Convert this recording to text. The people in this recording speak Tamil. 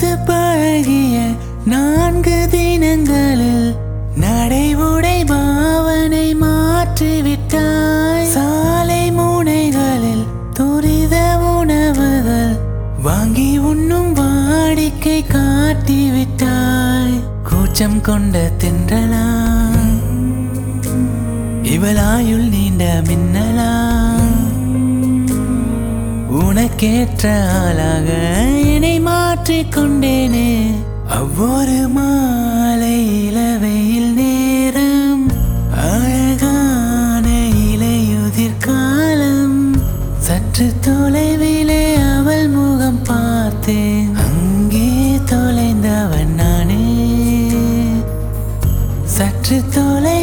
பார்த்து பழகிய நான்கு தினங்களில் நடை உடை பாவனை மாற்றிவிட்டாய் சாலை முனைகளில் துரித உணவுகள் வாங்கி உண்ணும் வாடிக்கை காட்டிவிட்டாய் கூச்சம் கொண்ட தின்றலா இவளாயுள் நீண்ட மின்னலா உனக்கேற்ற ஆளாக என்னை மாற்றிக் கொண்டேனே அவ்வொரு மாலை இளவையில் நேரம் அழகான இலையுதிர் காலம் சற்று தொலைவிலே அவள் முகம் பார்த்தேன் அங்கே தொலைந்தவன் நானே சற்று தொலை